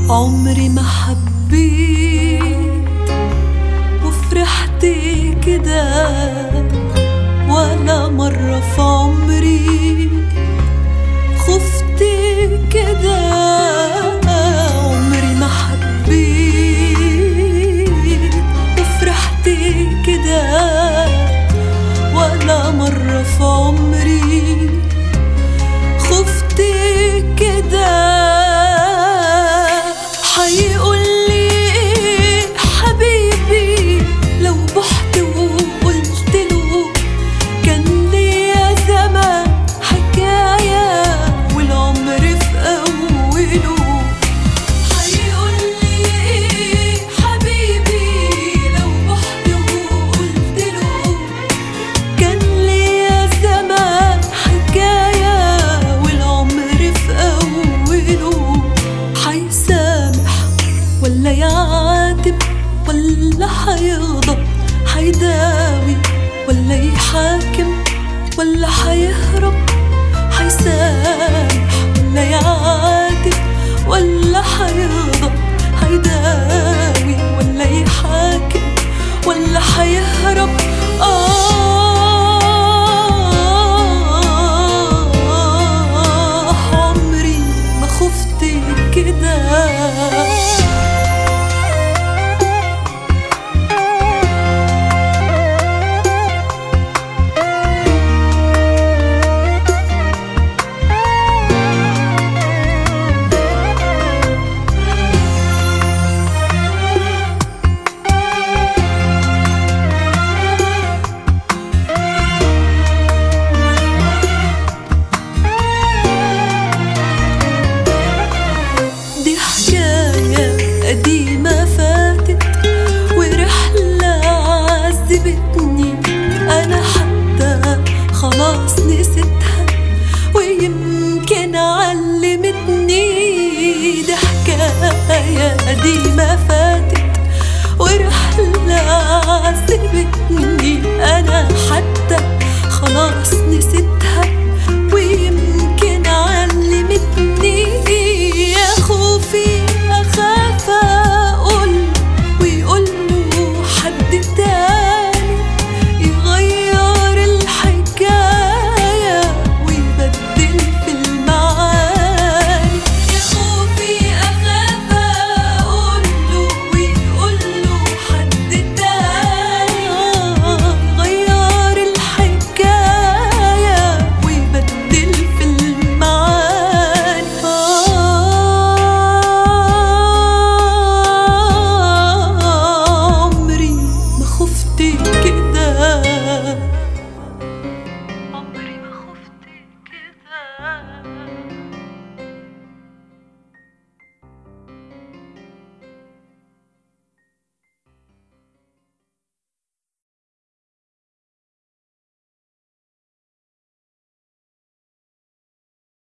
عمري ما حبيت وفرحت كده ولا مرة في عمري خفت كده عمري ما حبيت وفرحت كده ولا مرة في عمري خفت كده حيقول لي إيه حبيبي لو بحت وقلت له كان ليا زمان حكاية والعمر في أوله حيقول لي إيه حبيبي لو بحت وقلت له كان ليا زمان حكاية والعمر في أوله حيسامح ولا يعاتب ولا حيغضب حيداوي ولا يحاكم ولا حيهرب حيسامح ولا يعاتب ولا حيغضب حيداوي ولا يحاكم ولا حيهرب آه عمري ما خفت كده دي حكاية قديمة فاتت ورحلة عذبتني أنا حتى خلاص نسيتها ويمكن علمتني دي حكاية قديمة فاتت ورحلة عذبتني أنا حتى خلاص نسيتها ويمكن علمتني يا خوفي